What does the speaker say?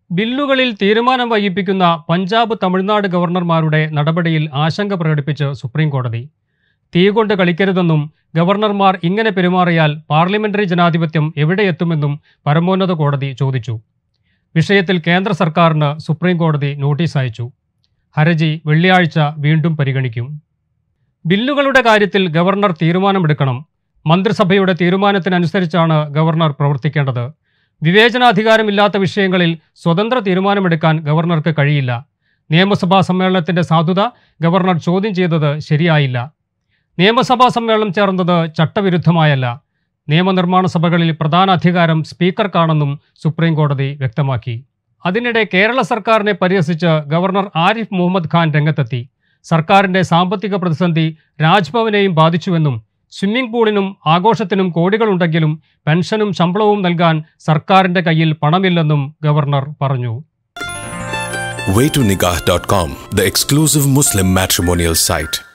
ബില്ലുകളിൽ തീരുമാനം വൈകിപ്പിക്കുന്ന പഞ്ചാബ് തമിഴ്നാട് ഗവർണർമാരുടെ നടപടിയിൽ ആശങ്ക പ്രകടിപ്പിച്ച് സുപ്രീം കോടതി തീ കൊണ്ട് കളിക്കരുതെന്നും ഗവർണർമാർ ഇങ്ങനെ പെരുമാറിയാൽ പാർലമെന്ററി ജനാധിപത്യം എവിടെയെത്തുമെന്നും പരമോന്നത കോടതി ചോദിച്ചു വിഷയത്തിൽ കേന്ദ്ര സർക്കാരിന് സുപ്രീം കോടതി നോട്ടീസ് അയച്ചു ഹർജി വെള്ളിയാഴ്ച വീണ്ടും പരിഗണിക്കും ബില്ലുകളുടെ കാര്യത്തിൽ ഗവർണർ തീരുമാനമെടുക്കണം മന്ത്രിസഭയുടെ തീരുമാനത്തിനനുസരിച്ചാണ് ഗവർണർ പ്രവർത്തിക്കേണ്ടത് വിവേചനാധികാരമില്ലാത്ത വിഷയങ്ങളിൽ സ്വതന്ത്ര തീരുമാനമെടുക്കാൻ ഗവർണർക്ക് കഴിയില്ല നിയമസഭാ സമ്മേളനത്തിന്റെ സാധുത ഗവർണർ ചോദ്യം ചെയ്തത് ശരിയായില്ല നിയമസഭാ സമ്മേളനം ചേർന്നത് ചട്ടവിരുദ്ധമായല്ല നിയമനിർമ്മാണ സഭകളിൽ പ്രധാന അധികാരം സ്പീക്കർക്കാണെന്നും സുപ്രീം കോടതി വ്യക്തമാക്കി അതിനിടെ കേരള സർക്കാരിനെ പരിഹസിച്ച് ഗവർണർ ആരിഫ് മുഹമ്മദ് ഖാൻ രംഗത്തെത്തി സർക്കാരിന്റെ സാമ്പത്തിക പ്രതിസന്ധി രാജ്ഭവനെയും ബാധിച്ചുവെന്നും സ്വിമ്മിംഗ് പൂളിനും ആഘോഷത്തിനും കോടികളുണ്ടെങ്കിലും പെൻഷനും ശമ്പളവും നൽകാൻ സർക്കാരിന്റെ കയ്യിൽ പണമില്ലെന്നും ഗവർണർ പറഞ്ഞു waytonikah.com, the exclusive Muslim matrimonial site.